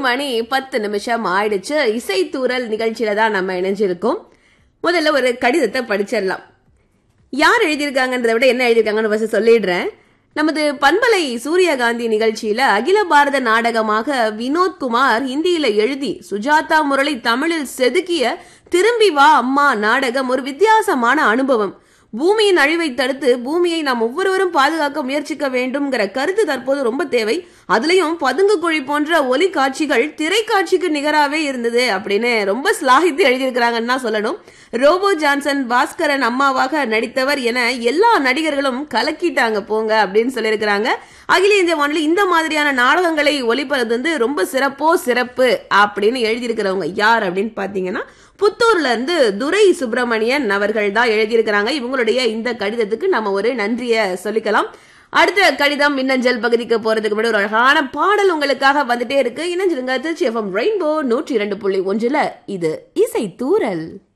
மணி பத்து நிமிஷம் ஆயிடுச்சு இசைத்தூரல் நிகழ்ச்சியில தான் நம்ம இணைஞ்சிருக்கோம் முதல்ல ஒரு கடிதத்தை படிச்சிடலாம் யார் எழுதியிருக்காங்கன்றதை விட என்ன எழுதியிருக்காங்கன்னு ஃபர்ஸ்ட் சொல்லிடுறேன் நமது பண்பலை சூரியகாந்தி நிகழ்ச்சியில அகில பாரத நாடகமாக வினோத்குமார் ஹிந்தியில எழுதி சுஜாதா முரளி தமிழில் செதுக்கிய திரும்பி வா அம்மா நாடகம் ஒரு வித்தியாசமான அனுபவம் பூமியின் அழிவை தடுத்து பூமியை நாம் ஒவ்வொருவரும் பாதுகாக்க முயற்சிக்க வேண்டும்ங்கிற கருத்து தற்போது ரொம்ப தேவை அதுலயும் பதுங்கு குழி போன்ற ஒலி காட்சிகள் திரைக்காட்சிக்கு நிகராவே இருந்தது அப்படின்னு ரொம்ப ஸ்லாகித்து எழுதியிருக்கிறாங்கன்னு தான் சொல்லணும் ரோபோ ஜான்சன் பாஸ்கரன் அம்மாவாக நடித்தவர் என எல்லா நடிகர்களும் கலக்கிட்டாங்க போங்க அப்படின்னு சொல்லியிருக்கிறாங்க அகில இந்திய வானொலி இந்த மாதிரியான நாடகங்களை ஒளிப்பது வந்து ரொம்ப சிறப்போ சிறப்பு அப்படின்னு எழுதியிருக்கிறவங்க யார் அப்படின்னு பாத்தீங்கன்னா புத்தூர்ல இருந்து துரை சுப்பிரமணியன் அவர்கள் தான் எழுதியிருக்கிறாங்க இவங்களுடைய இந்த கடிதத்துக்கு நம்ம ஒரு நன்றிய சொல்லிக்கலாம் அடுத்த கடிதம் மின்னஞ்சல் பகுதிக்கு போறதுக்கு முன்னாடி ஒரு அழகான பாடல் உங்களுக்காக வந்துட்டே இருக்கு இணைஞ்சிருங்க திருச்சி எஃப்எம் ரெயின்போ நூற்றி இரண்டு புள்ளி ஒன்றுல இது இசை தூரல்